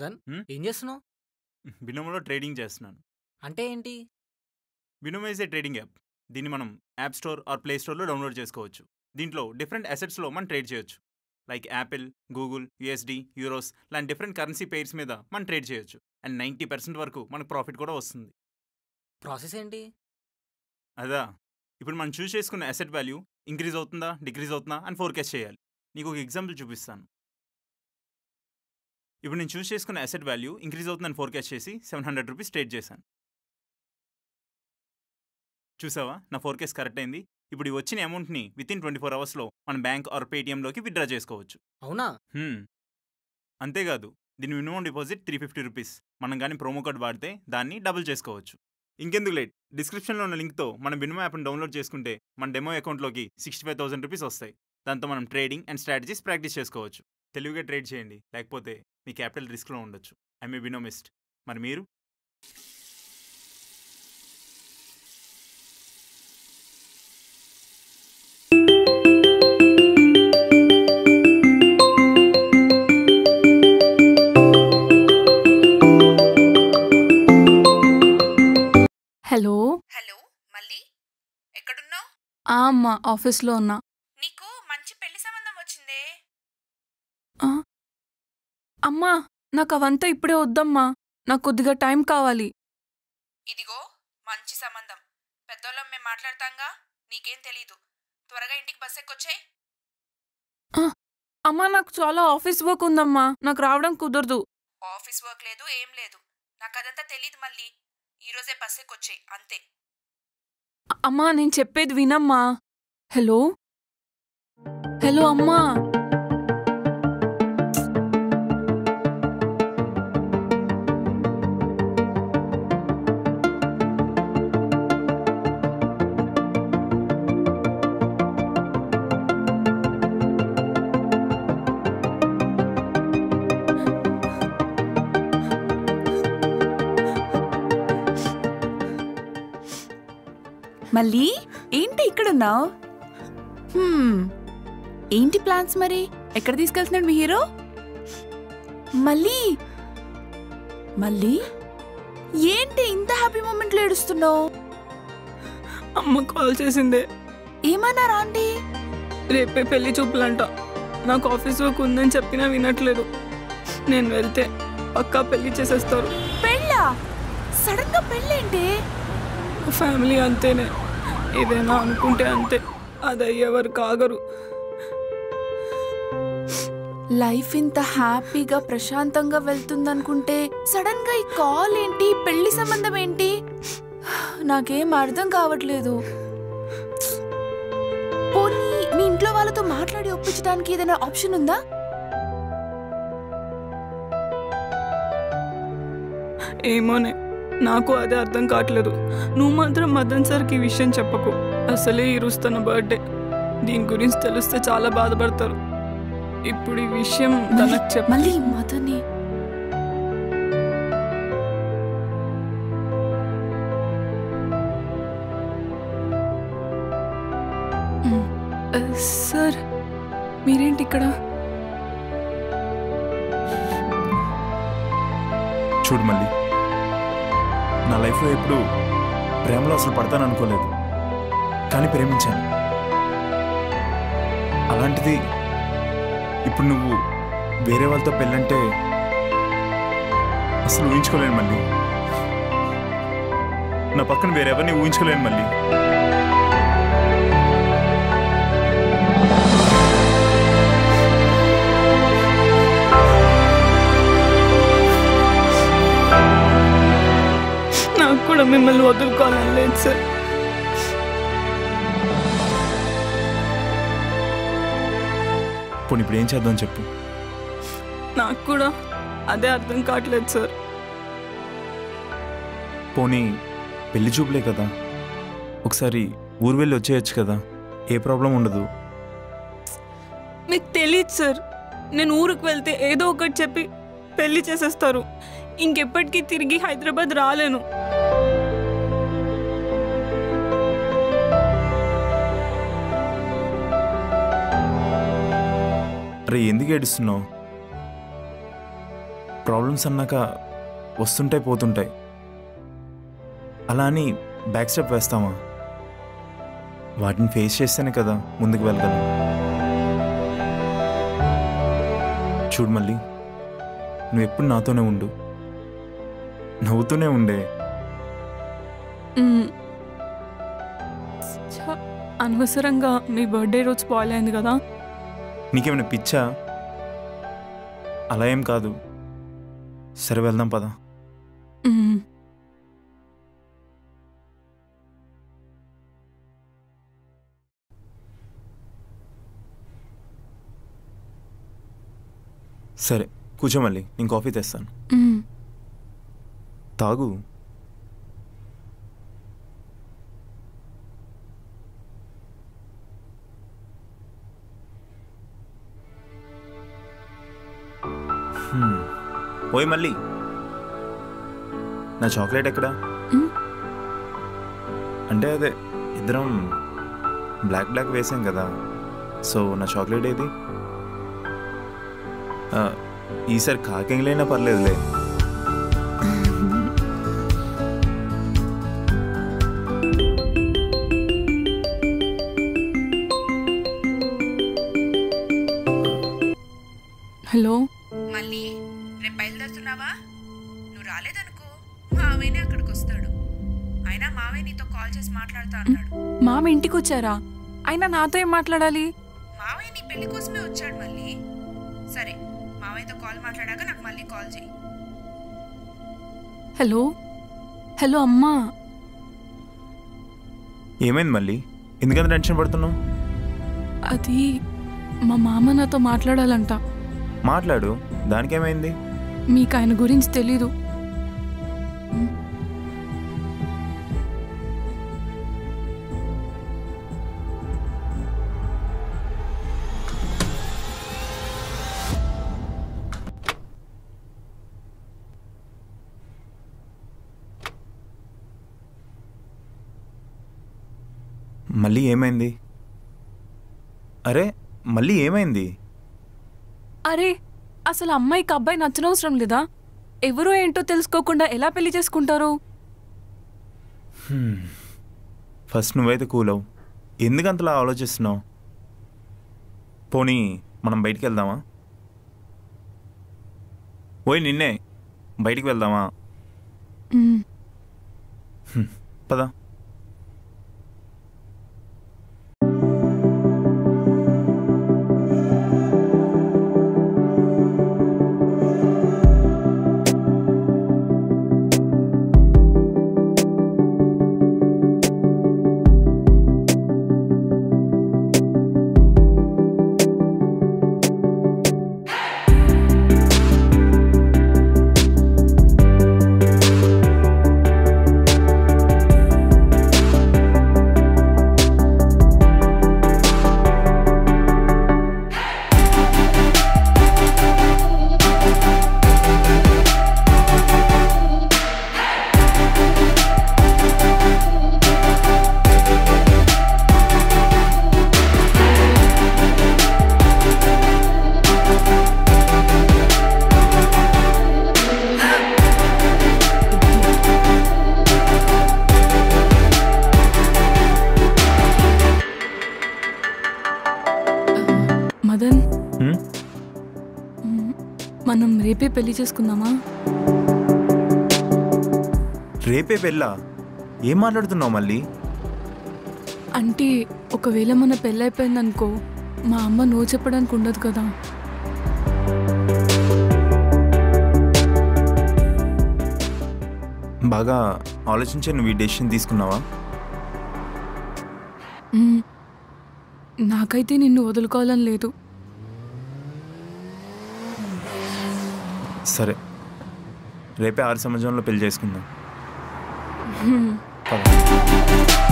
మదన్ హ్మ్? ఏం చేస్తున్నావు బినోమోలో ట్రేడింగ్ చేస్తున్నాను అంటే ఏంటి Binomo is a trading app దీన్ని మనం యాప్ స్టోర్ ఆర్ ప్లే స్టోర్లో డౌన్లోడ్ చేసుకోవచ్చు దీంట్లో డిఫరెంట్ అసెట్స్లో మనం ట్రేడ్ చేయొచ్చు like Apple Google USD euros లాంటి డిఫరెంట్ కరెన్సీ పెయిర్స్ మీద మనం ట్రేడ్ చేయొచ్చు అండ్ నైంటీ పర్సెంట్ వరకు మనకు ప్రాఫిట్ కూడా వస్తుంది ప్రాసెస్ ఏంటి అదా ఇప్పుడు మనం చూస్ చేసుకున్న అసెట్ వాల్యూ ఇంక్రీజ్ అవుతుందా డిక్రీజ్ అవుతుందా అని ఫోర్కాస్ట్ చేయాలి నీకు ఒక ఎగ్జాంపుల్ చూపిస్తాను ఇప్పుడు నేను చూస్ చేసుకున్న అసెట్ వాల్యూ ఇంక్రీజ్ అవుతుందని ఫోర్కాస్ట్ చేసి సెవెన్ హండ్రెడ్ రూపీస్ ట్రేడ్ చేశాను చూసావా నా ఫోర్కాస్ట్ కరెక్ట్ అయింది ఇప్పుడు ఈ వచ్చిన అమౌంట్ని విత్ ఇన్ ట్వంటీ ఫోర్ అవర్స్లో మన బ్యాంక్ ఆర్ పేటిఎంలోకి విత్డ్రా చేసుకోవచ్చు అవునా హ్మ్. అంతేకాదు దీని minimum deposit three fifty rupees మనం కానీ ప్రోమో కోడ్ వాడితే దాన్ని డబుల్ చేసుకోవచ్చు ఇంకెందుకు లేట్ డిస్క్రిప్షన్లో ఉన్న లింక్తో మన బినిమో యాప్ని డౌన్లోడ్ చేసుకుంటే మన డెమో అకౌంట్లోకి సిక్స్టీ ఫైవ్ థౌసండ్ రూపీస్ వస్తాయి దాంతో మనం ట్రేడింగ్ అండ్ స్ట్రాటజీస్ ప్రాక్టీస్ చేసుకోవచ్చు తెలివిగా ట్రేడ్ చేయండి లేకపోతే మీ క్యాపిటల్ రిస్క్లో ఉండొచ్చు ఐ మే బినోమిస్ట్ మరి మీరు హలో హలో మళ్ళీ ఎక్కడున్నావు ఆ అమ్మ ఆఫీస్లో ఉన్నా నీకు మంచి పెళ్లి సంబంధం వచ్చిందే అమ్మా నాకు అవంతా ఇప్పుడే వద్దమ్మా నాకు కొద్దిగా టైం కావాలి ఇదిగో మంచి సంబంధం పెద్దోళ్ళం మేము మాట్లాడతాంగా నీకేం తెలీదు త్వరగా ఇంటికి బస్ ఎక్కొచ్చాయి అమ్మా నాకు చాలా ఆఫీస్ వర్క్ ఉందమ్మా నాకు రావడం కుదరదు ఆఫీస్ వర్క్ లేదు ఏం లేదు నాకు అదంతా తెలీదు మళ్ళీ ఈరోజే బస్ ఎక్కొచ్చాయి అంతే అ- అమ్మా నేను చెప్పేది వినమ్మా హలో హలో అమ్మా మళ్ళీ ఏంటి ఇక్కడున్నావు ఏంటి ప్లాన్స్ మరి ఎక్కడ తీసుకెళ్తున్నాడు మీ హీరో మళ్ళీ మళ్ళీ ఏంటి ఇంత హ్యాపీ మూమెంట్లో ఏడుస్తున్నావు అమ్మ కాల్ చేసిందే ఏమన్నారా ఆంటీ రేపే పెళ్లి చూపులంట నాకు ఆఫీస్ వర్క్ ఉందని చెప్పినా వినట్లేదు నేను వెళ్తే పక్కా పెళ్లి చేసేస్తారు పెళ్ళా సడన్ గా పెళ్ళేంటి ఫ్యామిలీ అంతేనే ఏదైనా అనుకుంటే అంతే అది అయ్యేవారు కాగరు లైఫ్ ఇంత హ్యాపీగా ప్రశాంతంగా వెళ్తుందనుకుంటే సడన్ గా ఈ కాల్ ఏంటి పెళ్లి సంబంధం ఏంటి నాకేం అర్థం కావట్లేదు పోనీ మీ ఇంట్లో వాళ్ళతో మాట్లాడి ఒప్పించడానికి ఏదైనా ఆప్షన్ ఉందా ఏమోనే నాకు అదే అర్థం కావట్లేదు నువ్వు మాత్రం మదన్ సార్కి ఈ విషయం చెప్పకు అసలే ఈరోజు తన బర్త్డే దీని గురించి తెలిస్తే చాలా బాధపడతారు ఇప్పుడు ఈ విషయం తనకు చెప్ప మళ్ళీ మదని సార్ మీరేంటి ఇక్కడ చూడు మళ్ళీ నా లైఫ్లో ఎప్పుడు ప్రేమలో అసలు పడతాను అనుకోలేదు కానీ ప్రేమించాను అలాంటిది ఇప్పుడు నువ్వు వేరే వాళ్ళతో పెళ్ళంటే అసలు ఊహించుకోలేను మళ్ళీ నా పక్కన వేరెవరిని ఊహించుకోలేను మళ్ళీ నాకు కూడా మిమ్మల్ని వదులుకోవాలని లేదు సార్ పోనీ ఇప్పుడు ఏం చేద్దాం చెప్పు నాకు కూడా అదే అర్థం కావట్లేదు సార్ పోనీ పెళ్లి చూపులే కదా ఒకసారి ఊరు వెళ్ళి వచ్చేయచ్చు కదా ఏ ప్రాబ్లం ఉండదు మీకు తెలియదు సార్ నేను ఊరికి వెళ్తే ఏదో ఒకటి చెప్పి పెళ్లి చేసేస్తారు ఇంకెప్పటికీ తిరిగి హైదరాబాద్ రాలేను అరే ఎందుకు ఏడుస్తున్నావు ప్రాబ్లమ్స్ అన్నాక వస్తుంటాయి పోతుంటాయి అలా అని బ్యాక్ స్టెప్ వేస్తామా వాటిని ఫేస్ చేస్తేనే కదా ముందుకు వెళ్ళగలం చూడు మళ్ళీ నువ్వు ఎప్పుడు నాతోనే ఉండు నవ్వుతూనే ఉండే మ్మ్. ఛ, అనవసరంగా మీ బర్త్డే రోజు స్పాయిల్ అయింది కదా నీకేమైనా పిచ్చా అలా ఏం కాదు సరే వెళ్దాం పదా మ్మ్. సరే కూర్చో మళ్ళీ నేను కాఫీ తెస్తాను మ్మ్. తాగు హ్మ్. ఓయ్ మళ్ళీ నా చాక్లెట్ ఎక్కడా మ్మ్. అంటే అదే ఇద్దరం బ్లాక్ బ్లాక్ వేసాం కదా సో నా చాక్లెట్ ఏది ఆ, ఈసారి కాకెంగిలైనా పర్లేదులే హలో మళ్ళీ రేపు బయలుదేరుతున్నావా నువ్వు రాలేదనుకో మావయ్యనే అక్కడికి వస్తాడు అయినా మావయ్య నీతో కాల్ చేసి మాట్లాడుతా అన్నాడు మామ ఇంటికి వచ్చారా అయినా నాతో ఏం మాట్లాడాలి మావయ్య నీ పెళ్లి కోసమే వచ్చాడు మళ్ళీ సరే మావయ్యతో కాల్ మాట్లాడాక నాకు మళ్ళీ కాల్ చేయి హలో హలో అమ్మా ఏమైంది మళ్ళీ ఎందుకంత టెన్షన్ పడుతున్నావు అది మా మామ నాతో మాట్లాడాలంట మాట్లాడు దానికేమైంది మీకు ఆయన గురించి తెలీదు మళ్ళీ ఏమైంది అరే మళ్ళీ ఏమైంది అరే అసలు అమ్మాయికి అబ్బాయి నచ్చనవసరం లేదా ఎవరో ఏంటో తెలుసుకోకుండా ఎలా పెళ్లి చేసుకుంటారు ఫస్ట్ నువ్వైతే కూల్ అవు ఎందుకు అంతలా ఆలోచిస్తున్నావు పోనీ మనం బయటికి వెళ్దామా ఓయ్ నిన్నే బయటికి వెళ్దామా మ్మ్. పదా మదన్ హ్మ్? మ్మ్. మనం రేపే పెళ్లి చేసుకుందామా రేపే పెళ్ళా ఏం మాట్లాడుతున్నావు మళ్ళీ అంటే ఒకవేళ మన పెళ్ళి అయిపోయిందనుకో మా అమ్మ నో చెప్పడానికి ఉండదు కదా బాగా ఆలోచించే నువ్వు ఈ డెసిషన్ తీసుకున్నావా మ్మ్. నాకైతే నిన్ను వదులుకోవాలని లేదు సరే రేపే ఆరు సంవత్సరంలో పెళ్లి చేసుకుందాం మ్మ్. పద.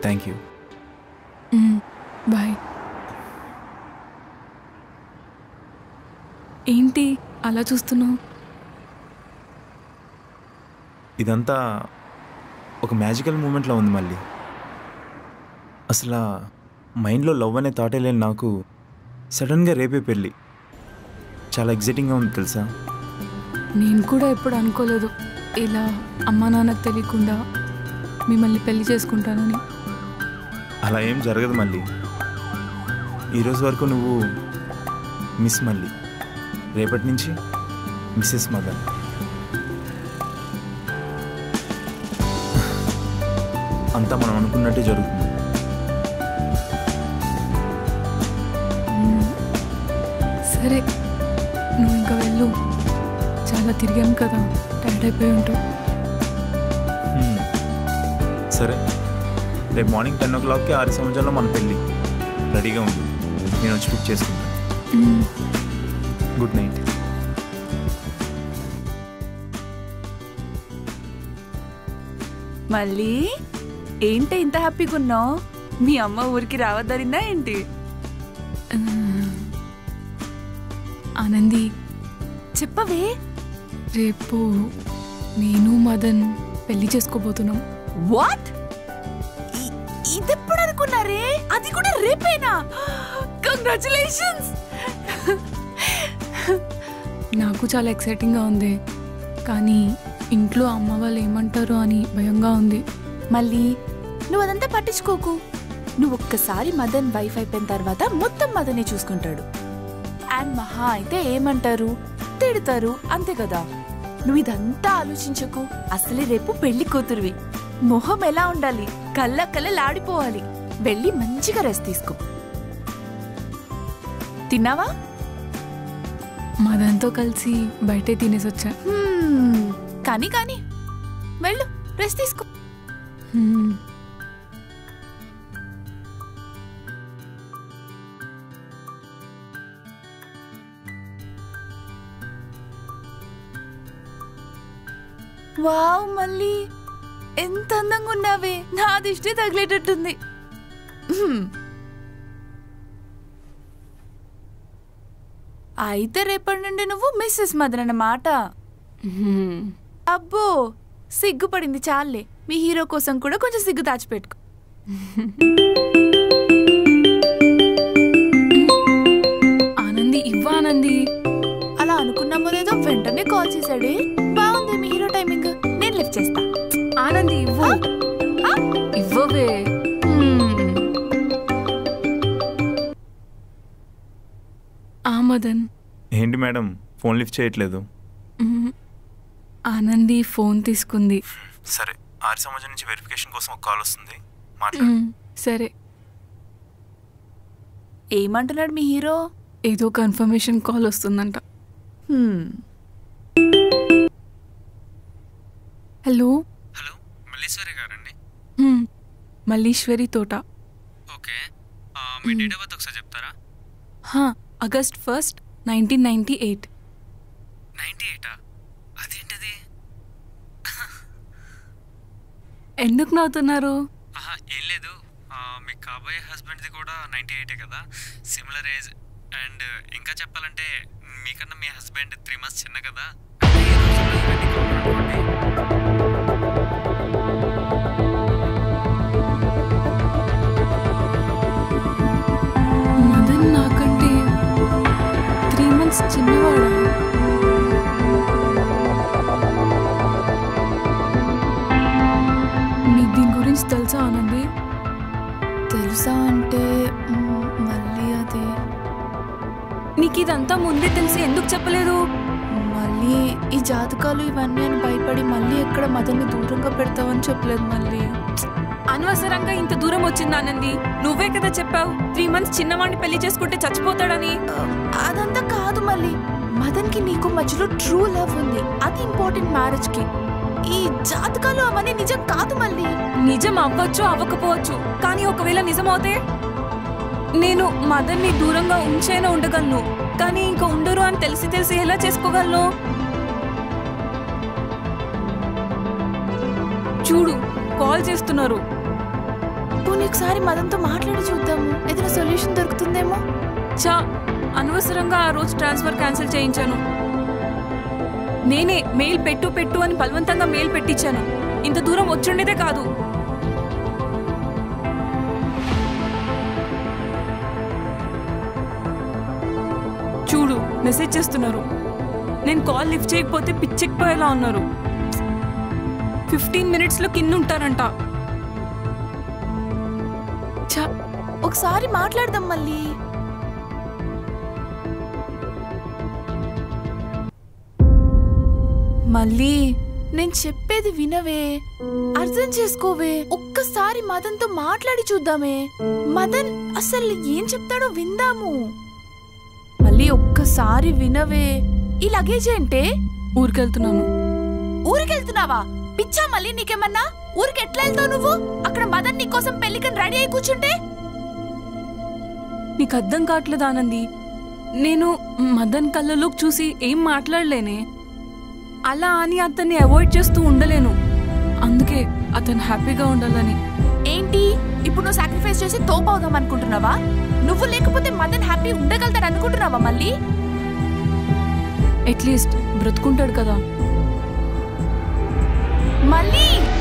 థ్యాంక్ యూ బాయ్ ఏంటి అలా చూస్తున్నావు ఇదంతా ఒక మ్యాజికల్ మూమెంట్లో ఉంది మళ్ళీ అసలు ఆ మైండ్లో లవ్ అనే థాటే లేని నాకు సడన్గా రేపే పెళ్ళి చాలా ఎగ్జైటింగ్గా ఉంది తెలుసా నేను కూడా ఎప్పుడు అనుకోలేదు ఇలా అమ్మా నాన్నకు తెలియకుండా మిమ్మల్ని పెళ్లి చేసుకుంటానని అలా ఏం జరగదు మళ్ళీ ఈరోజు వరకు నువ్వు మిస్ మళ్ళీ రేపటి నుంచి మిస్సెస్ మదన్ అంతా మనం అనుకున్నట్టే జరుగుతుంది మ్మ్. సరే నువ్వు ఇంకా వెళ్ళు చాలా తిరిగాం కదా టైర్డ్ అయిపోయి ఉంటావు హ్మ్. సరే రేపు మార్నింగ్ టెన్ ఓ క్లాక్కి ఆరు సంవత్సరాల్లో మన పెళ్ళి రెడీగా ఉంది నేను వచ్చి పిక్ చేసుకుంటాను మ్మ్. గుడ్ నైట్ మళ్ళీ ఏంటి ఇంత హ్యాపీగా ఉన్నావు మీ అమ్మ ఊరికి రావద్దరిందా ఏంటి ఆ, ఆనంది చెప్పవే రేపు నేను మదన్ పెళ్లి చేసుకోబోతున్నాం వాట్ ఇదెప్పుడు అనుకున్నారే అది కూడా రేపేనా కంగ్రాచులేషన్స్ నాకు చాలా ఎక్సైటింగ్గా ఉంది కానీ ఇంట్లో అమ్మ వాళ్ళు ఏమంటారో అని భయంగా ఉంది మళ్ళీ నువ్వు అదంతా పట్టించుకోకు నువ్వు ఒక్కసారి మదన్ వైఫ్ అయిపోయిన తర్వాత మొత్తం మదనే చూసుకుంటాడు అండ్ మహా అయితే ఏమంటారు తిడతారు అంతే కదా నువ్వు ఇదంతా ఆలోచించకు అసలే రేపు పెళ్లి కూతురువి మొహం ఎలా ఉండాలి కళ్ళ కళ్ళలాడిపోవాలి వెళ్ళి మంచిగా రెస్ట్ తీసుకో తిన్నావా మదన్తో కలిసి బయటే తినేసి వచ్చా హ్మ్, కానీ కానీ వెళ్ళు రెస్ట్ తీసుకో హ్మ్. వావ్ మళ్ళీ ఎంత అందంగా ఉన్నావే నా దిష్టి తగిలేటట్టుంది హ్మ్. అయితే రేపటి నుండి నువ్వు మిస్సెస్ మదన్ అన్నమాట హ్మ్. అబ్బో సిగ్గుపడింది చాలే మీ హీరో కోసం కూడా కొంచెం సిగ్గు దాచిపెట్టుకో ఆనంది ఇవ్వా ఆనంది అలా అనుకున్నామో లేదో వెంటనే కాల్ చేశాడే బాగుంది మీ హీరో టైమింగ్ నేను లిఫ్ట్ చేస్తా ఆనంది ఇవ్వు ఆ? ఇవ్వవే హ్మ్. ఆ మదన్ ఏంటి మేడం ఫోన్ లిఫ్ట్ చేయట్లేదు మ్మ్. ఆనంది ఫోన్ తీసుకుంది సరే ఆరు సంవత్సరం నుంచి వెరిఫికేషన్ కోసం ఒక కాల్ వస్తుంది మాట్లాడు మ్మ్. సరే ఏమంటున్నాడు మీ హీరో ఏదో కన్ఫర్మేషన్ కాల్ వస్తుందంట హ్మ్. హలో హలో మల్లీశ్వరి గారండి మ్మ్. మల్లీశ్వరి తోట ఓకే ఆ, మీ డేట్ ఆఫ్ బర్త్ ఒకసారి చెప్తారా హా, August first nineteen ninety eight ninety ఎయిటా అదేంటది ఎందుకు నవ్వుతున్నారు ఆహా ఏం లేదు ఆ, మీ కాబోయే హస్బెండ్ది కూడా నైంటీ ఎయిటే కదా సిమిలర్ ఏజ్ అండ్ ఇంకా చెప్పాలంటే మీకన్నా మీ హస్బెండ్ త్రీ మంత్స్ చిన్న కదా అంటే ఈ రోజుల్లో ఇవన్నీ కామన్ అనుకోండి మదన్ నాకంటే త్రీ మంత్స్ చిన్నవాడా నీకు దీని గురించి తెలుసా ఆనంది తెలుసా అంటే మ్, మళ్ళీ అది నీకు ఇదంతా ముందే తెలిసి ఎందుకు చెప్పలేదు మళ్ళీ ఈ జాతకాలు ఇవన్నీ అని భయపడి మళ్ళీ ఎక్కడ మదన్ని దూరంగా పెడతావని చెప్పలేదు మళ్ళీ అనవసరంగా ఇంత దూరం వచ్చింది ఆనంది నువ్వే కదా చెప్పావు త్రీ మంత్స్ చిన్నవాడిని పెళ్లి చేసుకుంటే చచ్చిపోతాడని ఆ, అదంతా కాదు మళ్ళీ మదన్కి నీకు మధ్యలో ట్రూ లవ్ ఉంది అది ఇంపార్టెంట్ మ్యారేజ్ కి ఈ జాతకాలు అవన్నీ నిజం కాదు మళ్ళీ నిజం అవ్వచ్చు అవ్వకపోవచ్చు కానీ ఒకవేళ నిజమవుతే నేను మదన్ని దూరంగా ఉంచైనా ఉండగలను కానీ ఇంకా ఉండరు అని తెలిసి తెలిసి ఎలా చేసుకోగలను చూడు కాల్ చేస్తున్నారు పోనీ పోనీ ఒకసారి మదన్తో మాట్లాడి చూద్దాము ఏదైనా సొల్యూషన్ దొరుకుతుందేమో చా అనవసరంగా ఆ రోజు ట్రాన్స్ఫర్ క్యాన్సిల్ చేయించాను నేనే మెయిల్ పెట్టు పెట్టు అని బలవంతంగా మెయిల్ పెట్టించాను ఇంత దూరం వచ్చుండేదే కాదు చూడు మెసేజ్ చేస్తున్నారు నేను కాల్ లిఫ్ట్ చేయకపోతే పిచ్చెక్కిపోయేలా ఉన్నారు ఫిఫ్టీన్ మినిట్స్లో కింద ఉంటారంట ఛ, ఒకసారి మాట్లాడదాం మళ్ళీ మళ్ళీ నేను చెప్పేది వినవే అర్థం చేసుకోవే ఒక్కసారి మదన్తో మాట్లాడి చూద్దామే మదన్ అసలు ఏం చెప్తాడో విందాము మళ్ళీ ఒక్కసారి వినవే ఈ లగేజ్ ఏంటే ఊరికెళ్తున్నాను ఊరికెళ్తున్నావా పిచ్చా మళ్ళీ నీకేమన్నా ఊరికి ఎట్లా వెళ్తావు నువ్వు అక్కడ మదన్ నీ కోసం పెళ్లికని రెడీ అయి కూర్చుంటే నీకు అర్థం కావట్లేదు ఆనంది నేను మదన్ కళ్ళలోకి చూసి ఏం మాట్లాడలేనే అలా అని అతన్ని అవాయిడ్ చేస్తూ ఉండలేను అందుకే అతను హ్యాపీగా ఉండాలని ఏంటి ఇప్పుడు నువ్వు సాక్రిఫైస్ చేసి తోపవుదాం అనుకుంటున్నావా నువ్వు లేకపోతే మదన్ హ్యాపీ ఉండగలుగుతాడు అనుకుంటున్నావా మళ్ళీ అట్లీస్ట్ బ్రతుకుంటాడు కదా మళ్ళీ